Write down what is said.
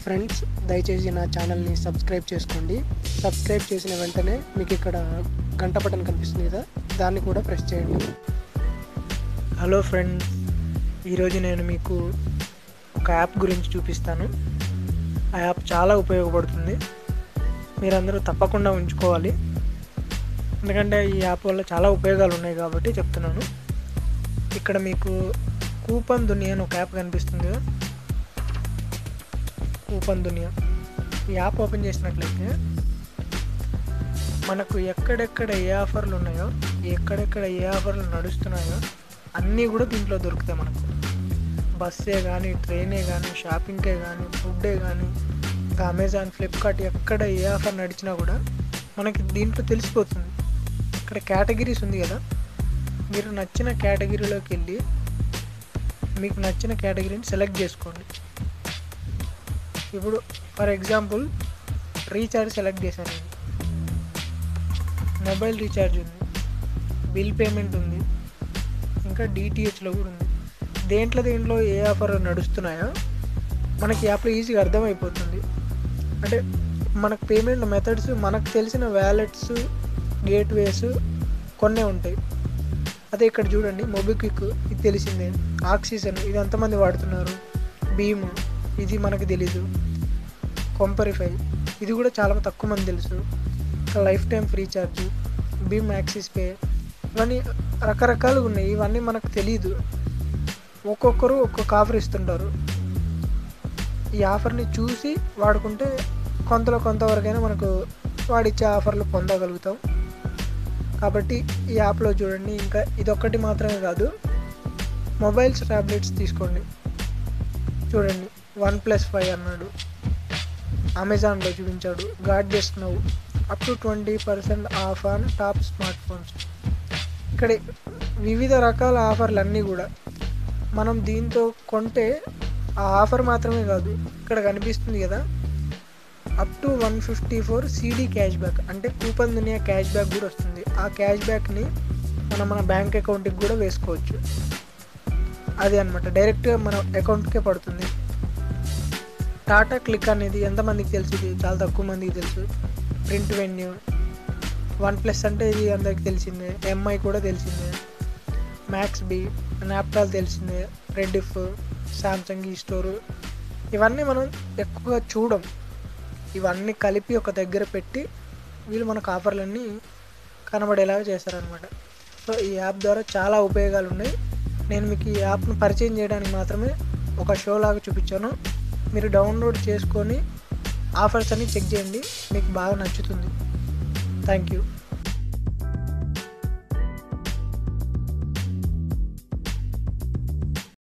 friends దయచేసి నా ఛానల్ని సబ్స్క్రైబ్ చేసుకోండి సబ్స్క్రైబ్ చేసిన వెంటనే మీకు ఇక్కడ గంట బటన్ కనిపిస్తుంది కదా దాన్ని కూడా ప్రెస్ చేయండి హలో ఫ్రెండ్స్ ఈరోజు నేను మీకు ఒక యాప్ గురించి చూపిస్తాను ఆ యాప్ చాలా ఉపయోగపడుతుంది మీరందరూ తప్పకుండా ఉంచుకోవాలి ఎందుకంటే ఈ యాప్ వల్ల చాలా ఉపయోగాలు ఉన్నాయి కాబట్టి చెప్తున్నాను ఇక్కడ మీకు కూపన్ దునియా అని ఒక యాప్ కనిపిస్తుంది కదా కూపన్ దునియా ఈ యాప్ ఓపెన్ చేసినట్లయితే మనకు ఎక్కడెక్కడ ఏ ఆఫర్లు ఉన్నాయో ఎక్కడెక్కడ ఏ ఆఫర్లు నడుస్తున్నాయో అన్నీ కూడా దీంట్లో దొరుకుతాయి మనకు బస్సే కానీ ట్రైనే కానీ షాపింగ్కే కానీ ఫుడ్డే కానీ ఇంకా అమెజాన్ ఫ్లిప్కార్ట్ ఎక్కడ ఏ ఆఫర్ నడిచినా కూడా మనకి దీంట్లో తెలిసిపోతుంది ఇక్కడ కేటగిరీస్ ఉంది కదా మీరు నచ్చిన కేటగిరీలోకి వెళ్ళి మీకు నచ్చిన కేటగిరీని సెలెక్ట్ చేసుకోండి ఇప్పుడు ఫర్ ఎగ్జాంపుల్ రీఛార్జ్ సెలెక్ట్ చేశాను నేను మొబైల్ రీఛార్జ్ ఉంది బిల్ పేమెంట్ ఉంది ఇంకా డిటిహెచ్లో కూడా ఉంది దేంట్లో దేంట్లో ఏ ఆఫర్ నడుస్తున్నాయో మనకి యాప్లో ఈజీగా అర్థమైపోతుంది అంటే మనకు పేమెంట్ మెథడ్స్ మనకు తెలిసిన వ్యాలెట్స్ గేట్వేస్ కొన్నే ఉంటాయి అదే ఇక్కడ చూడండి మొబిక్విక్ ఇది తెలిసిందే ఆక్సిజన్ ఇది ఎంతమంది వాడుతున్నారు భీమ్ ఇది మనకు తెలీదు కొంపరిఫై ఇది కూడా చాలా తక్కువ మంది తెలుసు ఇంకా లైఫ్ టైం ఫ్రీ ఛార్జ్ భీమ్ యాక్సిస్ పే ఇవన్నీ రకరకాలుగా ఉన్నాయి ఇవన్నీ మనకు తెలియదు ఒక్కొక్కరు ఒక్కొక్క ఆఫర్ ఇస్తుంటారు ఈ ఆఫర్ని చూసి వాడుకుంటే కొంతలో కొంతవరకైనా మనకు వాడిచ్చే ఆఫర్లు పొందగలుగుతాం కాబట్టి ఈ యాప్లో చూడండి ఇంకా ఇదొక్కటి మాత్రమే కాదు మొబైల్స్ ట్యాబ్లెట్స్ తీసుకోండి చూడండి వన్ ప్లస్ ఫైవ్ అన్నాడు అమెజాన్లో చూపించాడు గాడ్ జస్ట్ నవ్వు up to twenty percent off on top smartphones ఇక్కడ వివిధ రకాల ఆఫర్లు అన్నీ కూడా మనం దీంతో కొంటే ఆ ఆఫర్ మాత్రమే కాదు ఇక్కడ కనిపిస్తుంది కదా up to one fifty for CD cashback అంటే కూపన్ దునియా క్యాష్ బ్యాక్ కూడా వస్తుంది ఆ క్యాష్ బ్యాక్ని మనం మన బ్యాంక్ అకౌంట్కి కూడా వేసుకోవచ్చు అది అనమాట డైరెక్ట్గా మన అకౌంట్కే పడుతుంది టాటా క్లిక్ అనేది ఎంతమందికి తెలుసు ఇది చాలా తక్కువ మందికి తెలుసు ప్రింట్ వెన్యూ వన్ ప్లస్ అంటే ఇది అందరికి తెలిసిందే ఎంఐ కూడా తెలిసిందే మ్యాక్స్ బి నాప్టాల్ తెలిసిందే రెడ్డిఫ్ సామ్సంగ్ ఈ స్టోరు ఇవన్నీ మనం ఎక్కువగా చూడం ఇవన్నీ కలిపి ఒక దగ్గర పెట్టి వీళ్ళు మనకు ఆఫర్లన్నీ కనబడేలాగా చేస్తారనమాట సో ఈ యాప్ ద్వారా చాలా ఉపయోగాలు ఉన్నాయి నేను మీకు ఈ యాప్ను పరిచయం చేయడానికి మాత్రమే ఒక షో లాగా చూపించాను మీరు డౌన్లోడ్ చేసుకొని ఆఫర్స్ అన్ని చెక్ చేయండి మీకు బాగా నచ్చుతుంది థ్యాంక్ యూ